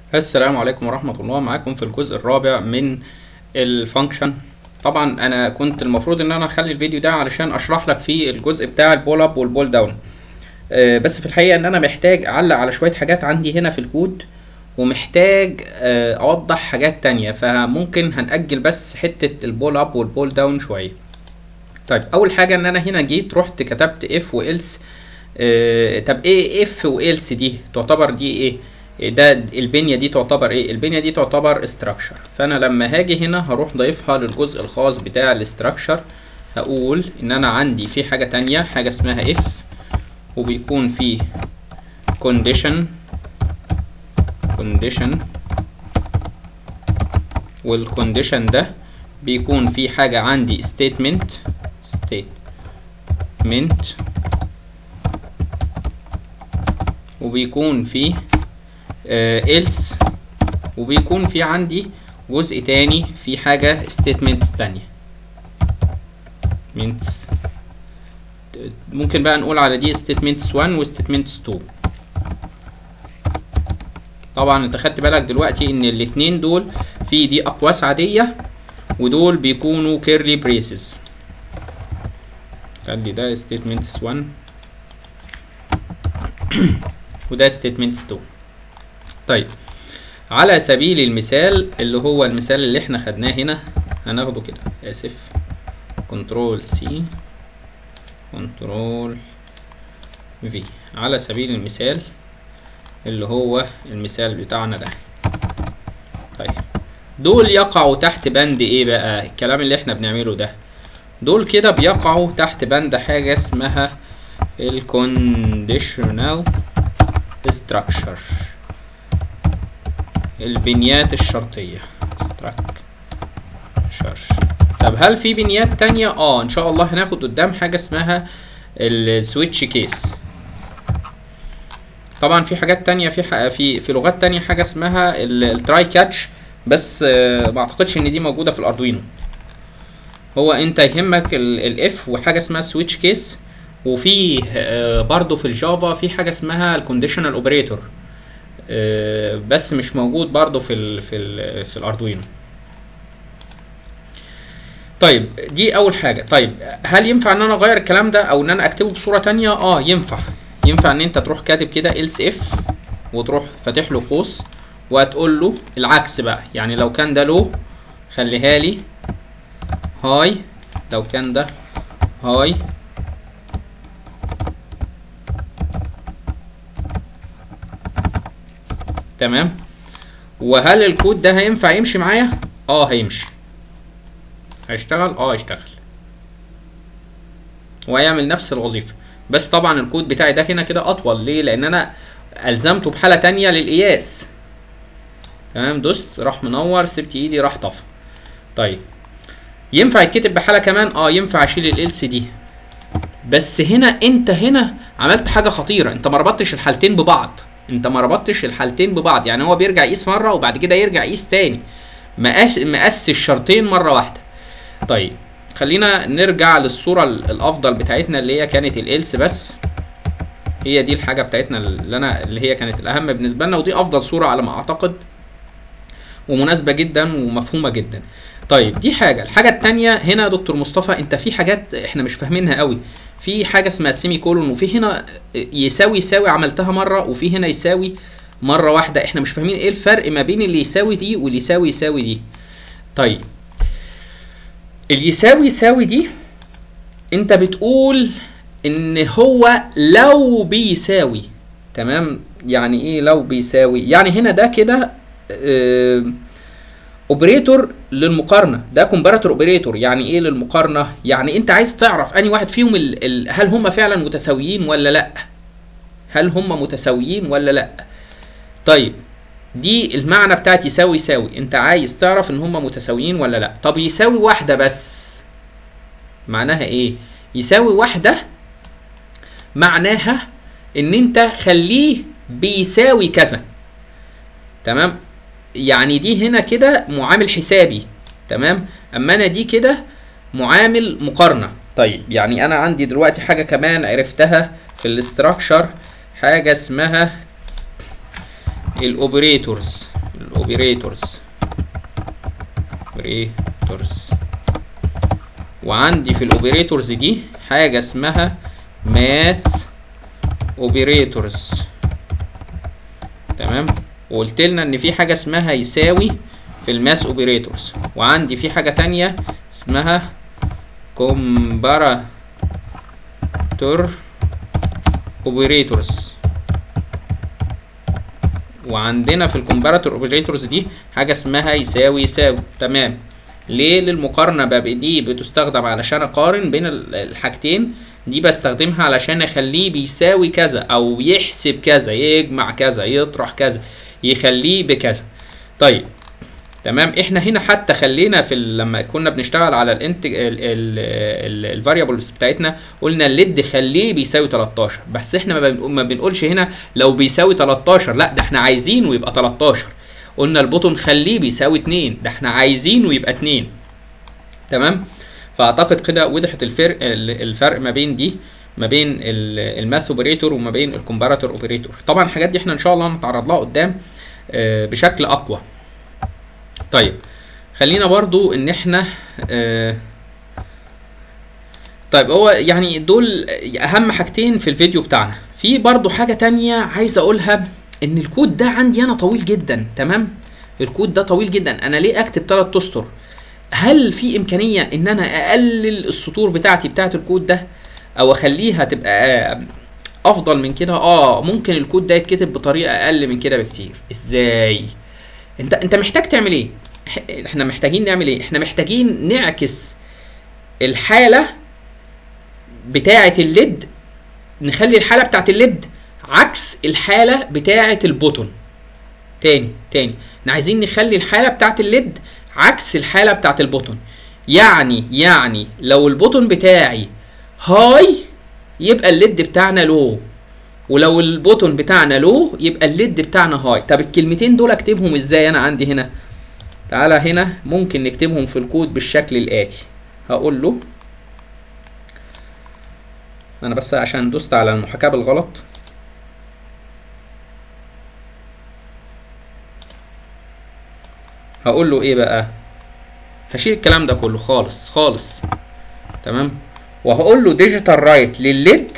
السلام عليكم ورحمة الله معاكم في الجزء الرابع من الفانكشن طبعا انا كنت المفروض ان انا اخلي الفيديو ده علشان اشرح لك فيه الجزء بتاع البول اب والبول داون آه، بس في الحقيقة ان انا محتاج اعلق على شوية حاجات عندي هنا في الكود ومحتاج آه، اوضح حاجات تانية فممكن هنأجل بس حتة البول اب والبول داون شوية طيب اول حاجة ان انا هنا جيت رحت كتبت اف والس آه، طب ايه اف والس دي تعتبر دي ايه ده البنية دي تعتبر ايه البنية دي تعتبر استراكشر فانا لما هاجي هنا هروح ضيفها للجزء الخاص بتاع الاستراكشر هقول ان انا عندي في حاجة تانية حاجة اسمها اف وبيكون فيه condition condition والكونديشن ده بيكون في حاجة عندي statement statement وبيكون فيه آه else وبيكون في عندي جزء تاني في حاجة statements تانية statements ممكن بقى نقول على دي statements 1 و statements 2 طبعا انت خدت بالك دلوقتي ان الاتنين دول في دي اقواس عادية ودول بيكونوا كيرلي بريسز خلي ده statements 1 وده statements 2 طيب على سبيل المثال اللي هو المثال اللي احنا خدناه هنا هناخده كده اسف كنترول سي كنترول في على سبيل المثال اللي هو المثال بتاعنا ده طيب دول يقعوا تحت بند ايه بقى الكلام اللي احنا بنعمله ده دول كده بيقعوا تحت بند حاجة اسمها الكونديشنال structure البنيات الشرطية structure طب هل في بنيات تانية؟ اه ان شاء الله هناخد قدام حاجة اسمها السويتش كيس طبعا في حاجات تانية في ح... في في لغات تانية حاجة اسمها التراي كاتش بس آه ما اعتقدش ان دي موجودة في الاردوينو هو انت يهمك الاف وحاجة اسمها سويتش كيس وفي آه برضو في الجافا في حاجة اسمها الكونديشنال اوبريتور آه بس مش موجود برضو في ال في ال في الاردوينو طيب دي اول حاجه طيب هل ينفع ان انا اغير الكلام ده او ان انا اكتبه بصوره تانية اه ينفع ينفع ان انت تروح كاتب كده else if وتروح فاتح له قوس وهتقول له العكس بقى يعني لو كان ده لو خليها لي هاي لو كان ده هاي تمام وهل الكود ده هينفع يمشي معايا اه هيمشي هيشتغل اه هيشتغل وهيعمل نفس الوظيفه بس طبعا الكود بتاعي ده هنا كده اطول ليه لان انا الزمته بحاله تانية للقياس تمام دوست راح منور سبت ايدي راح طفى طيب ينفع يتكتب بحاله كمان اه ينفع اشيل الالس دي بس هنا انت هنا عملت حاجه خطيره انت ما ربطتش الحالتين ببعض انت ما ربطتش الحالتين ببعض يعني هو بيرجع يقيس مره وبعد كده يرجع يقيس تاني مقاس مقاس الشرطين مره واحده طيب خلينا نرجع للصوره الافضل بتاعتنا اللي هي كانت الالس بس هي دي الحاجه بتاعتنا اللي انا اللي هي كانت الاهم بالنسبه لنا ودي افضل صوره على ما اعتقد ومناسبه جدا ومفهومه جدا طيب دي حاجه الحاجه الثانيه هنا يا دكتور مصطفى انت في حاجات احنا مش فاهمينها قوي في حاجه اسمها سيمي كولون وفي هنا يساوي يساوي عملتها مره وفي هنا يساوي مره واحده احنا مش فاهمين ايه الفرق ما بين اللي يساوي دي واللي يساوي يساوي دي طيب اللي يساوي يساوي دي انت بتقول ان هو لو بيساوي تمام يعني ايه لو بيساوي يعني هنا ده كده اه اوبريتور للمقارنه ده كومباراتور اوبريتور يعني ايه للمقارنه يعني انت عايز تعرف اني واحد فيهم ال ال هل هم فعلا متساويين ولا لا هل هم متساويين ولا لا طيب دي المعنى بتاعت يساوي يساوي انت عايز تعرف ان هم متساويين ولا لا طب يساوي واحده بس معناها ايه يساوي واحده معناها ان انت خليه بيساوي كذا تمام يعني دي هنا كده معامل حسابي تمام اما انا دي كده معامل مقارنه طيب يعني انا عندي دلوقتي حاجه كمان عرفتها في الاستراكشر حاجه اسمها الاوبريتورز اوبريتورز اوبريتورز وعندي في الاوبريتورز دي حاجه اسمها ماث اوبريتورز تمام وقلت لنا ان في حاجه اسمها يساوي في الماث اوبريتورز وعندي في حاجه تانية اسمها كومباراتور اوبريتورز وعندنا في الكومباراتور اوبريتورز دي حاجه اسمها يساوي يساوي تمام ليه للمقارنه بقى دي بتستخدم علشان اقارن بين الحاجتين دي بستخدمها علشان اخليه بيساوي كذا او يحسب كذا يجمع كذا يطرح كذا يخليه بكذا طيب تمام احنا هنا حتى خلينا في لما كنا بنشتغل على الانتج الفاريبلز بتاعتنا قلنا الليد خليه بيساوي 13 بس احنا ما بنقولش هنا لو بيساوي 13 لا ده احنا عايزينه يبقى 13 قلنا البوتون خليه بيساوي 2 ده احنا عايزينه يبقى 2 تمام فاعتقد كده وضحت الفرق الفرق ما بين دي ما بين الماث اوبريتور وما بين الكومباراتور اوبريتور طبعا الحاجات دي احنا ان شاء الله هنتعرض لها قدام بشكل اقوى طيب خلينا برضو ان احنا اه طيب هو يعني دول اهم حاجتين في الفيديو بتاعنا في برضو حاجة تانية عايز اقولها ان الكود ده عندي انا طويل جدا تمام الكود ده طويل جدا انا ليه اكتب 3 اسطر هل في امكانية ان انا اقلل السطور بتاعتي بتاعت الكود ده او اخليها تبقى افضل من كده اه ممكن الكود ده يتكتب بطريقة اقل من كده بكتير ازاي انت انت محتاج تعمل ايه احنا محتاجين نعمل ايه احنا محتاجين نعكس الحالة بتاعة الليد نخلي الحالة بتاعة الليد عكس الحالة بتاعة البوتون تاني تاني احنا عايزين نخلي الحالة بتاعة الليد عكس الحالة بتاعة البوتون يعني يعني لو البوتون بتاعي هاي يبقى الليد بتاعنا لو ولو البوتون بتاعنا لو يبقى الليد بتاعنا هاي طب الكلمتين دول اكتبهم ازاي انا عندي هنا تعالى هنا ممكن نكتبهم في الكود بالشكل الاتي هقول له انا بس عشان دوست على المحاكاة بالغلط هقول له ايه بقى هشيل الكلام ده كله خالص خالص تمام وهقول له ديجيتال رايت للليد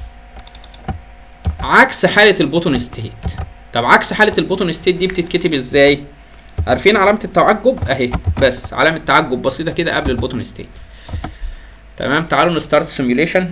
عكس حالة البوتون ستيت طب عكس حالة البوتون ستيت دي بتتكتب ازاي عارفين علامة التعجب اهي بس علامة تعجب بسيطة كده قبل البوتون ستيت تمام تعالوا نستارت سيميوليشن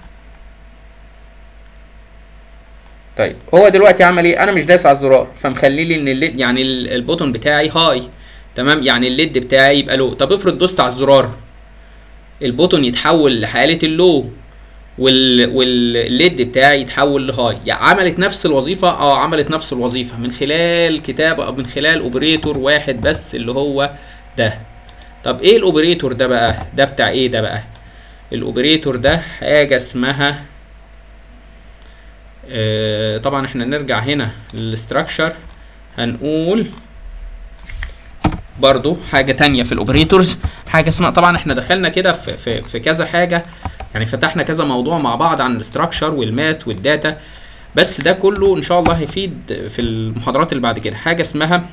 طيب هو دلوقتي عمل ايه انا مش دايس على الزرار فمخلي لي ان الليد يعني البوتون بتاعي هاي تمام يعني الليد بتاعي يبقى لو طب افرض دوست على الزرار البوتون يتحول لحالة اللو وال... والليد بتاعي يتحول لهاي يعني عملت نفس الوظيفة اه عملت نفس الوظيفة من خلال كتابة او من خلال اوبريتور واحد بس اللي هو ده طب ايه الاوبريتور ده بقى ده بتاع ايه ده بقى الاوبريتور ده حاجة اسمها آه طبعا احنا نرجع هنا للستراكشر هنقول برضو حاجة تانية في الاوبريتورز حاجة اسمها طبعا احنا دخلنا كده في, في, في كذا حاجة يعني فتحنا كذا موضوع مع بعض عن الاستراكشر والمات والداتا بس ده كله ان شاء الله هيفيد في المحاضرات اللي بعد كده حاجة اسمها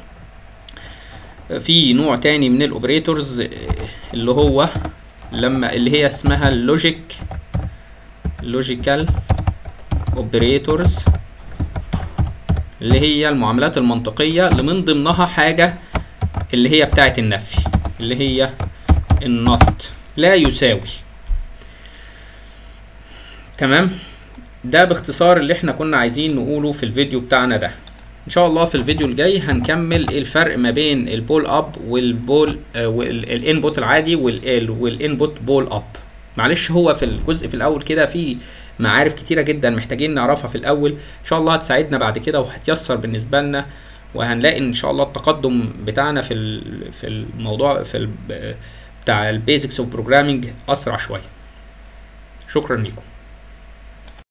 في نوع تاني من الاوبريتورز اللي هو لما اللي هي اسمها اللوجيك لوجيكال اوبريتورز اللي هي المعاملات المنطقية اللي من ضمنها حاجة اللي هي بتاعة النفي اللي هي النط لا يساوي تمام ده باختصار اللي احنا كنا عايزين نقوله في الفيديو بتاعنا ده ان شاء الله في الفيديو الجاي هنكمل الفرق ما بين البول اب والبول آه والانبوت العادي والانبوت بول اب معلش هو في الجزء في الاول كده في معارف كتيرة جدا محتاجين نعرفها في الاول ان شاء الله هتساعدنا بعد كده وهتيسر بالنسبة لنا وهنلاقي ان شاء الله التقدم بتاعنا في في الموضوع في بتاع البيزكس اوف بروجرامينج اسرع شويه شكرا لكم